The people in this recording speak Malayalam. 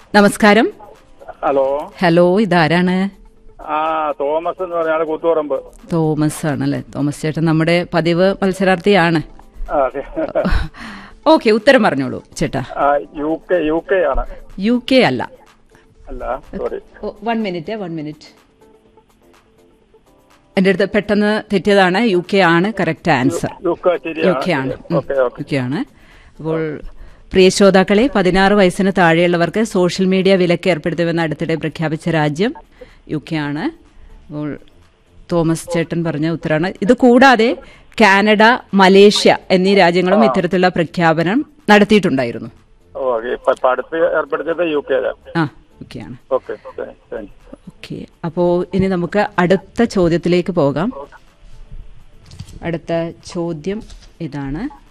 നമസ്കാരം ഹലോ ഹലോ ഇതാരാണ് ആ തോമസ് എന്ന് പറഞ്ഞാൽ കൂത്തുപറമ്പ് തോമസ് ആണല്ലേ തോമസ് ചേട്ടൻ നമ്മുടെ പതിവ് മത്സരാർത്ഥിയാണ് ആ, അതെ. ഓക്കെ ഉത്തരം പറഞ്ഞോളൂ ചേട്ടാ ആ, യു കെ യു കെ ആണ് യു കെ അല്ല അല്ല sorry one minute one minute എൻ്റെ അടുത്ത് പെട്ടെന്ന് തെറ്റിയതാണ് യു കെ ആണ് correct answer U K U K ആണ് ശരിയാണ് ഓക്കെ ഓക്കെ യു കെ ആണ് അപ്പോൾ പ്രിയ ശ്രോതാക്കളെ പതിനാറ് വയസ്സിന് താഴെയുള്ളവർക്ക് സോഷ്യൽ മീഡിയ വിലക്ക് ഏർപ്പെടുത്തുമെന്ന് അടുത്തിടെ പ്രഖ്യാപിച്ച രാജ്യം യു കെ ആണ് അപ്പോൾ തോമസ് ചേട്ടൻ പറഞ്ഞ ഉത്തരമാണ് ഇത് കൂടാതെ കാനഡ മലേഷ്യ എന്നീ രാജ്യങ്ങളും ഇത്തരത്തിലുള്ള പ്രഖ്യാപനം നടത്തിയിട്ടുണ്ടായിരുന്നു ഓക്കെ ഇപ്പൊ ഇപ്പൊ അടുത്ത് ഏർപ്പെടുത്തിയത് യു കെ ആ യു കെ ആണ് ഓക്കെ താങ്ക് ഓക്കെ അപ്പോൾ ഇനി നമുക്ക് അടുത്ത ചോദ്യത്തിലേക്ക് പോകാം അടുത്ത ചോദ്യം ഇതാണ്